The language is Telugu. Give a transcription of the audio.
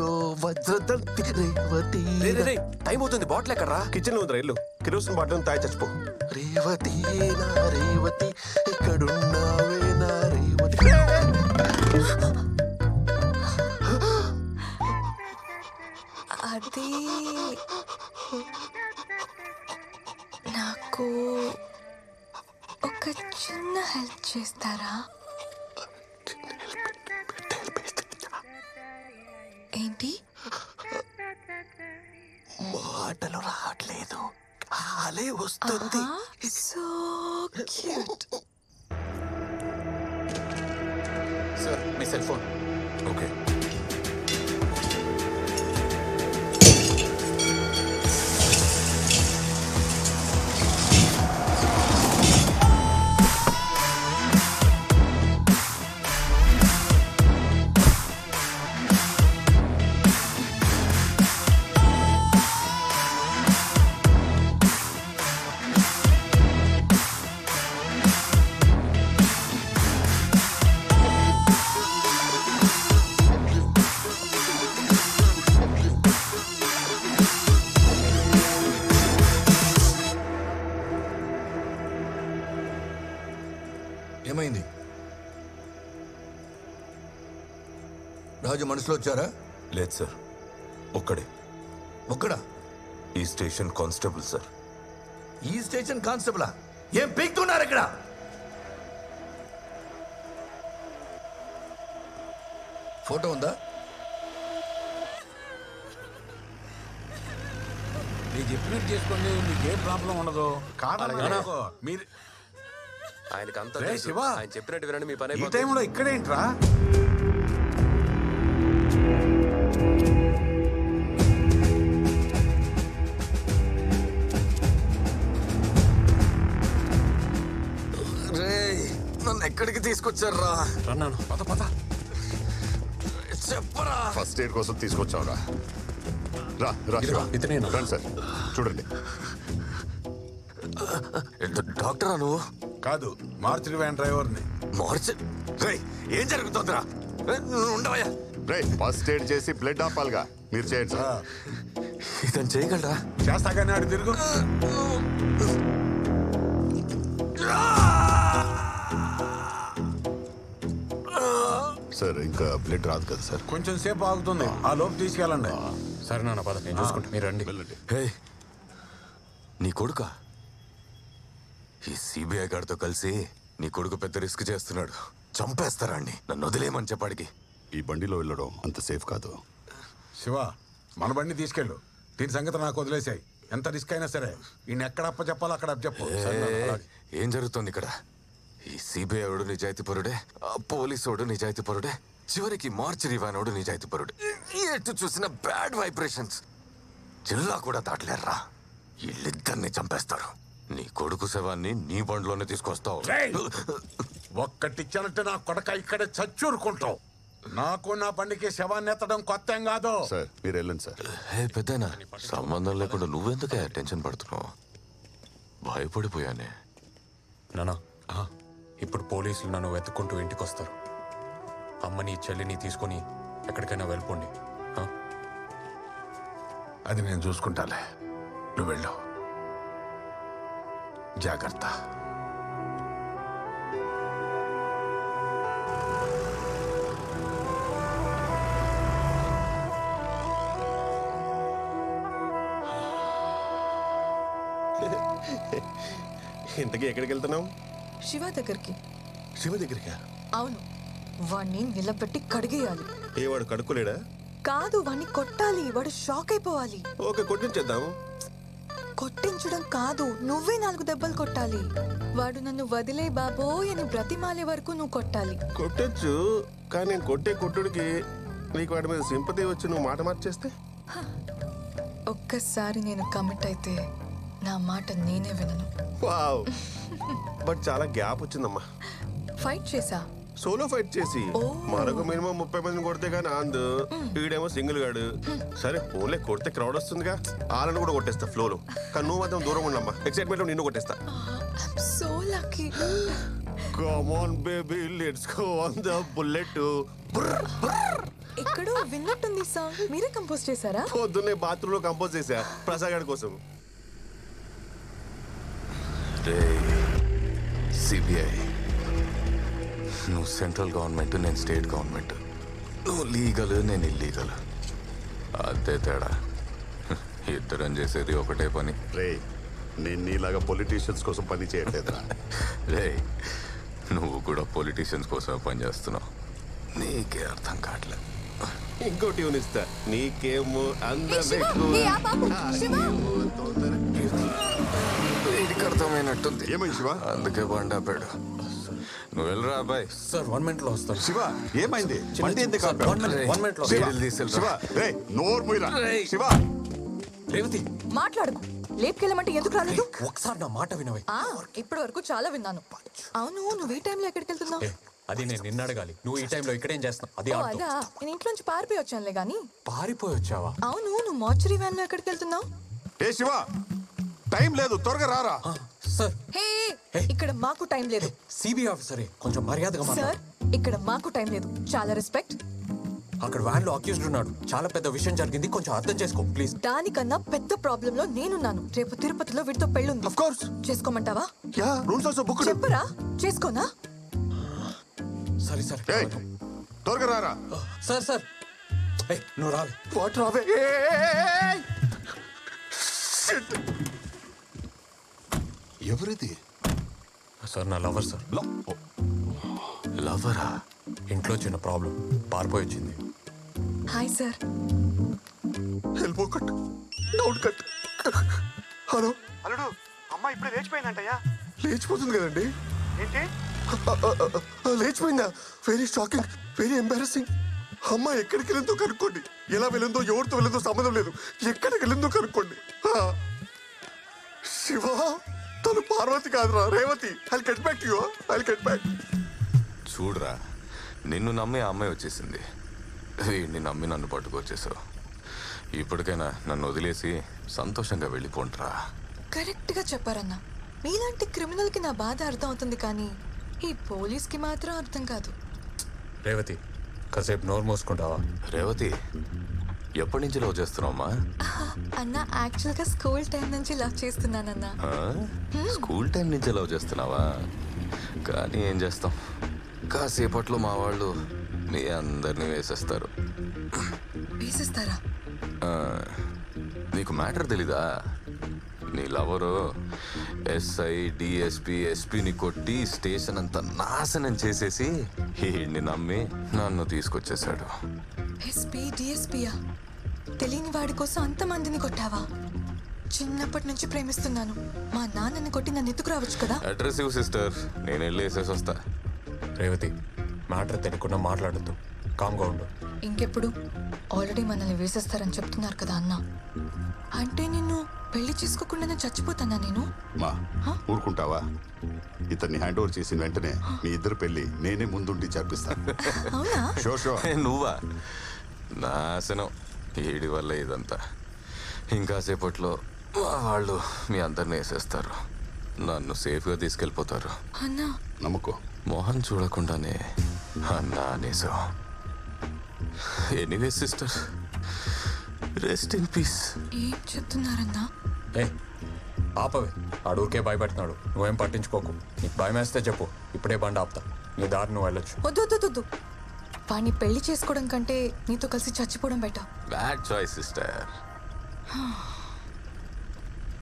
వజ్రదంతి రేవతి రే రే రే టైం అవుతుంది బాటిల్ ఎక్కడరా కిచెన్ లో ఉంది రైలు కిరోసిన్ బాటిల్ తాయి చచ్చిపో రేవతి నా రేవతి ఇక్కడున్నావే నా రేవతి అది నాకు ఒక చిన్న హెల్ప్ చేస్తారా ఏంటి మాటలు రావట్లేదు అలే వస్తుంది సో క్యూట్ సార్ మీ సెల్ ఫోన్ ఓకే ఏమైంది రాజు మనసులో వచ్చారా లేదు సార్ ఒక్కడే ఒక్కడా ఈ స్టేషన్ కానిస్టేబుల్ సార్ ఈ స్టేషన్ కానిస్టేబులా ఏం పీక్తున్నారు ఇక్కడ ఫోటో ఉందా నేను చెప్పినట్టు చేసుకోండి మీకేం ప్రాబ్లం ఉండదు అలాగే. మీరు ఆయనకి అంతా రే, తెలుసు. శివ. ఆయన చెప్పినట్టు వినండి మీ పని ఈ అయిపోతుంది. టైంలో ఇక్కడేంట్రా రేయ్, నన్ను ఎక్కడికి తీసుకొచ్చారా రన్నాను పద పద చెప్పరా ఫస్ట్ ఎయిడ్ కోసం తీసుకొచ్చావురా రా రా ఇదిగో, శివ. ఇతనేనా? రండి సార్ చూడండి డాక్టరా నువ్వు కాదు మార్చి వ్యాన్ డ్రైవర్ని మార్చి రేయ్, ఏం జరుగుతుందిరా ఏ, నువ్వు ఉండవయ్యా రే ఫస్ట్ ఎయిడ్ చేసి బ్లడ్ ఆపాలిగా మీరు చేయండి ఆ, సార్ ఇతను చేయగలరా చేస్తా కానీ ఆడు తిరుగు సార్ ఇంకా బ్లడ్ రాదు కదా సార్ కొంచెం సేపు ఆగుతుంది ఆ లోపు తీసుకెళ్ళండి సరే నాన్న పద నేను చూసుకుంటా మీరు రండి హే నీ కొడుక ఈ సిబిఐ గారితో కలిసి నీ కొడుకు పెద్ద రిస్క్ చేస్తున్నాడు చంపేస్తారా అండి నన్ను వదిలేయమని చెప్పాడికి ఈ బండిలో వెళ్ళడం అంత సేఫ్ కాదు శివ మన బండి తీసుకెళ్ళు దీని సంగతి నాకు వదిలేసాయి ఎంత రిస్క్ అయినా సరే ఈయన ఎక్కడ అప్ప చెప్పాలో అక్కడ అప్ప చెప్పు సరేనా? ఏ, అలాగే. ఏం జరుగుతుంది ఇక్కడ ఈ సిబిఐ వాడు నిజాయితీ పరుడే ఆ పోలీసోడు నిజాయితీ పరుడే చివరికి మార్చరీ వానోడు నిజాయితీ పరుడే ఎటు చూసిన బ్యాడ్ వైబ్రేషన్స్ జిల్లా కూడా దాటలేర్రా వీళ్ళిద్దరిని చంపేస్తారు నీ కొడుకు శవాన్ని నీ బండిలోనే తీసుకొస్తావు రేయ్! ఒక్కటిచ్చానంటే నా కొడక ఇక్కడే చచ్చూరుకుంటావు నాకు నా బండికి శవాన్ని ఎత్తడం కొత్త ఏం కాదు సార్ మీరు వెళ్ళండి సార్ హే పెద్దనా సంబంధం లేకుండా నువ్వెందుకే టెన్షన్ పడుతున్నావు భయపడిపోయానే నానా ఇప్పుడు పోలీసులు నన్ను వెతుక్కుంటూ ఇంటికి వస్తారు అమ్మని చెల్లిని తీసుకొని ఎక్కడికైనా వెళ్ళిపోండి ఆ? అది నేను చూసుకుంటాలే నువ్వు వెళ్ళు జాగ్రత్త ఇంతకీ ఎక్కడికి వెళ్తున్నాం శివ దగ్గరికి శివ దగ్గరికా అవును వాణ్ణి నిలబెట్టి కడిగేయాలి ఏ వాడు కడుక్కోలేడా కాదు వాణ్ణి కొట్టాలి వాడు షాక్ అయిపోవాలి ఓకే కొట్టించేద్దాం కొట్టించడం కాదు నువ్వే నాలుగు దెబ్బలు కొట్టాలి వాడు నన్ను వదిలే బాబోయ్ అని బ్రతిమాలే వరకు నువ్వు కొట్టాలి కొట్టొచ్చు కానీ నేను కొట్టే కొట్టుడికి నీకు వాడి మీద సింపతి వచ్చి నువ్వు మాట మార్చేస్తే ఒక్కసారి నేను కమిట్ అయితే నా మాట నేనే వినను వావ్ బట్ చాలా గ్యాప్ వచ్చిందమ్మా ఫైట్ చేసా సోలో ఫైట్ చేసి ఓ. మరొక మినిమం ముప్పై మందిని కొడితే గానీ అందు వీడేమో సింగిల్ గాడు సరే ఓన్లే కొడితే క్రౌడ్ వస్తుందిగా వాళ్ళని కూడా కొట్టేస్తా ఫ్లోలో కానీ నువ్వు మాత్రం దూరం ఉండమ్మా ఎక్సైట్మెంట్ నిన్ను కొట్టేస్తా so lucky come on baby let's go on the bullet ఎక్కడో విన్నట్టుంది సాంగ్ మీరే కంపోజ్ చేశారా పొద్దున్నే బాత్రూమ్ లో కంపోజ్ చేశా ప్రసాద్ గారి కోసం రే సిబిఐ నువ్వు సెంట్రల్ గవర్నమెంట్ నేను స్టేట్ గవర్నమెంట్ నువ్వు లీగల్ నేను ఇల్లీగల్ అంతే తేడా ఇద్దరం చేసేది ఒకటే పని రే నేను నీలాగా పొలిటీషియన్స్ కోసం పని చేయట్లేదురా రే నువ్వు కూడా పొలిటీషియన్స్ కోసం పనిచేస్తున్నావు నీకే అర్థం కావట్లేదు ఇంకో ట్యూన్ ఇస్తా నీకేమో అందం శివ, ఎక్కువ. ఏ ఆ బాబు, శివ. నీకేమో తొందర. వీడికి అర్థమైనట్టుంది ఏమైంది శివ అందుకే బండాపాడు నువ్వు వెళ్ళరా అబ్బాయి సార్ వన్ మినిట్ లో వస్తారు శివ ఏమైంది బండి ఎందుకు సార్, ఆపావు? one minute, one minute లో శివ, వీడిని తీసుకెళ్ళరా. శివ రే నోరు మూయరా శివ రేవతి మాట్లాడుకు లేపుకెళ్ళమంటే ఎందుకు రాలేదు ఒకసారి నా మాట వినవే ఆ ఇప్పటి వరకు చాలా విన్నాను అవును నువ్వు ఈ టైంలో ఎక్కడికి వెళ్తున్నావు ఏ, అది నేను నిన్న అడగాలి నువ్వు ఈ టైంలో ఇక్కడేం చేస్తున్నావు అది ఓ ఆడుతూ అదా నేను ఇంట్లో నుంచి పారిపోయి వచ్చానులే గాని పారిపోయి వచ్చావా అవును నువ్వు మార్చరీ వ్యాన్ లో ఎక్కడికి వెళ్తున్నావు ఏ శివ టైం లేదు త్వరగా రారా ఆ, సార్ హే ఇక్కడ మాకు టైం లేదు సిబిఐ ఆఫీసరే కొంచెం మర్యాదగా సార్ మాట్లాడు ఇక్కడ మాకు టైం లేదు చాలా రెస్పెక్ట్ అక్కడ వ్యాన్ లో అక్యూజ్డ్ ఉన్నాడు చాలా పెద్ద విషయం జరిగింది కొంచెం అర్థం చేసుకో ప్లీజ్ దానికన్నా పెద్ద ప్రాబ్లం లో నేనున్నాను రేపు తిరుపతిలో వీటితో పెళ్ళుంది Of course. చేసుకోమంటావా యా రూమ్స్ ఆల్సో బుక్ చెప్పరా చేసుకోనా సరే సరే ఏయ్ త్వరగా రారా సార్ సార్ ఏయ్, నువ్వు రావే వాటర్ అవే ఎవరిది సార్ నా లవర్ సార్ లవరా ఇంట్లో చిన్న ప్రాబ్లం పారిపోయి వచ్చింది hi sir elbow cut down cut hello అల్లుడు అమ్మ ఇప్పుడే లేచిపోయిందంటయ్యా లేచిపోతుంది కదండి ఏంటి ఆ, ఆ, ఆ, ఆ, లేచిపోయిందా వెరీ షాకింగ్ వెరీ ఎంబారసింగ్ అమ్మ ఎక్కడికి వెళ్ళిందో కనుక్కోండి ఎలా వెళ్ళిందో ఎవరితో వెళ్ళిందో సంబంధం లేదు ఎక్కడికి వెళ్ళిందో కనుక్కోండి ఆ. శివ తను పార్వతి కాదురా Revathi I get back you I get back చూడరా నిన్ను నమ్మి ఆ అమ్మాయి వచ్చేసింది వీడిని నమ్మి నన్ను పట్టుకొచ్చేసావు ఇప్పటికైనా నన్ను వదిలేసి సంతోషంగా వెళ్ళిపోంట్రా కరెక్ట్ గా చెప్పారన్న మీలాంటి క్రిమినల్ కి నా బాధ అర్థం అవుతుంది కానీ ఈ పోలీస్ కి మాత్రం అర్థం కాదు రేవతి కాసేపు నోరు మూసుకుంటావా రేవతి ఎప్పటి నుంచి లవ్ చేస్తున్నావమ్మా ఆహా, అన్న యాక్చువల్ గా స్కూల్ టైం నుంచి లవ్ చేస్తున్నానన్నా ఆ? స్కూల్ టైం నుంచి లవ్ చేస్తున్నావా కానీ ఏం చేస్తాం కాసేపట్లో మా వాళ్ళు మీ అందరినీ వేసేస్తారు వేసేస్తారా ఆ, నీకు మ్యాటర్ తెలీదా నీ లవరు ఎస్ఐ డిఎస్పి ఎస్పీని కొట్టి స్టేషన్ అంతా నాశనం చేసేసి వీడిని నమ్మి నన్ను తీసుకొచ్చేసాడు ఎస్పీ డిఎస్పీయా తెలియని వాడి కోసం అంతమందిని కొట్టావా చిన్నప్పటి నుంచి ప్రేమిస్తున్నాను మా నాన్నని కొట్టి నన్ను ఎత్తుకు రావచ్చు కదా అడ్రసివ్ సిస్టర్ నేను వెళ్ళి వేసేసి వస్తా రేవతి మ్యాటర్ తెలియకుండా మాట్లాడద్దు కామ్గా ఉండు ఇంకెప్పుడు ఆల్రెడీ మనల్ని వేసేస్తారని చెప్తున్నారు కదా అన్న అంటే నిన్ను పెళ్లి చేసుకోకుండానే చచ్చిపోతానా నేను మా ఊరుకుంటావా ఇతన్ని హ్యాండ్ ఓవర్ చేసిన వెంటనే మీ ఇద్దరు పెళ్లి నేనే ముందుండి జరిపిస్తాను అవునా షో షో ఏ, నువ్వా నాశనం ఏడి వల్ల ఇదంతా ఇంకాసేపట్లో మా వాళ్ళు మీ అందరిని వేసేస్తారు నన్ను సేఫ్గా తీసుకెళ్ళిపోతారు అన్నా నమ్ముకో మొహం చూడకుండానే అన్నా అనేసావు anyway sister rest in peace ఏం చెప్తున్నారన్నా ఏ ఆపవే ఆడూరికే భయపెడుతున్నాడు నువ్వేం పట్టించుకోకు నీకు భయం వేస్తే చెప్పు ఇప్పుడే బండి ఆపుతా నీ దారి నువ్వు వెళ్ళొచ్చు వద్దు వద్దు వద్దు వాడిని పెళ్లి చేసుకోవడం కంటే నీతో కలిసి చచ్చిపోవడం బెటర్ బ్యాడ్ చాయిస్ సిస్టర్